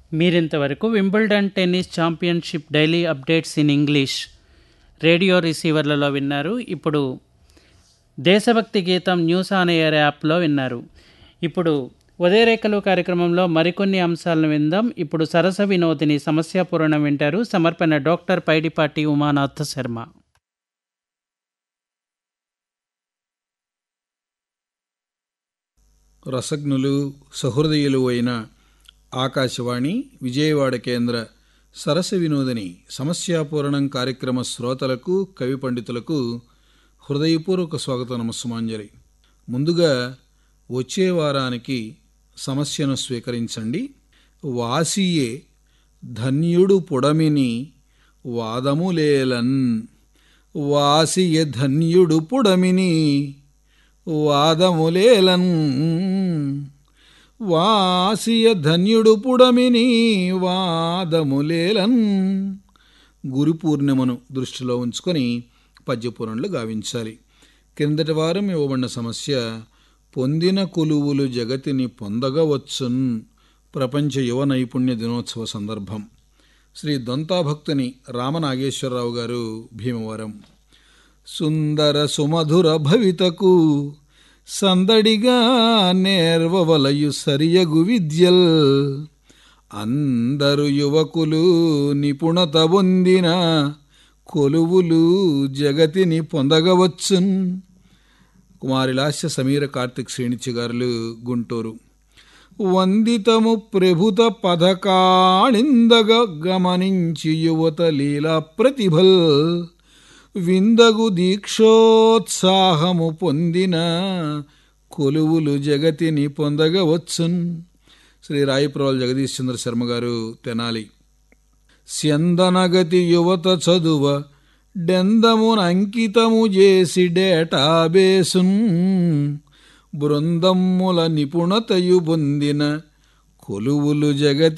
మీరింతవరకు Wimbledon tennis championship daily updates in English radio రిసీవర్లలో విన్నారు ఇప్పుడు దేశభక్తి గీతం న్యూస్ ఆన్ ఎయిర్ యాప్లో విన్నారు ఇప్పుడు ఉదయరేఖలు కార్యక్రమంలో మరికొన్ని అంశాలను విందాం ఇప్పుడు సరస వినోదిని సమస్యాపూరణం వింటారు సమర్పణ డాక్టర్ పైడిపాటి ఉమానాథ్ శర్మ రసజ్ఞులు సహృదయులు అయిన ఆకాశవాణి విజయవాడ కేంద్ర సరస వినోదిని సమస్యాపూరణం కార్యక్రమ శ్రోతలకు కవి పండితులకు హృదయపూర్వక స్వాగత నమస్సుమాంజలి ముందుగా వచ్చే వారానికి సమస్యను స్వీకరించండి వాసియే ధన్యుడు పుడమిని వాదములేలన్ వాసియ ధన్యుడు పుడమిని వాదములేలన్ వాసియ ధన్యుడు పుడమిని వాదములేలన్ గురు పూర్ణిమను దృష్టిలో ఉంచుకొని పద్యపురంలో గావించాలి కిందటి వారం ఇవ్వబడిన సమస్య పొందిన కొలువులు జగతిని పొందగవచ్చున్ ప్రపంచ యువ నైపుణ్య దినోత్సవ సందర్భం శ్రీ దొంతాభక్తుని రామనాగేశ్వరరావు గారు భీమవరం సుందర సుమధుర భవితకు సందడిగా నేర్వవలయు సరియగు విద్యల్ అందరు యువకులు నిపుణత పొందిన కొలువులు జగతిని పొందగవచ్చున్ కుమారిలాస్య సమీర కార్తిక్ శ్రేణిచి గారులు గుంటూరు వందితము ప్రభుత పథకాళిందగ గమనించి యువత లీలా ప్రతిభల్ విందగు దీక్షోత్సాహము పొందిన కొలువులు జగతిని పొందగవచ్చున్ శ్రీ రాయపురాలు జగదీష్ చంద్ర శర్మ గారు తెనాలి స్యందనగతి యువత చదువ డెందమున అంకితము చేసి డేటాబేసున్ బృందమ్ముల నిపుణతయు పొందిన కొలువులు జగతి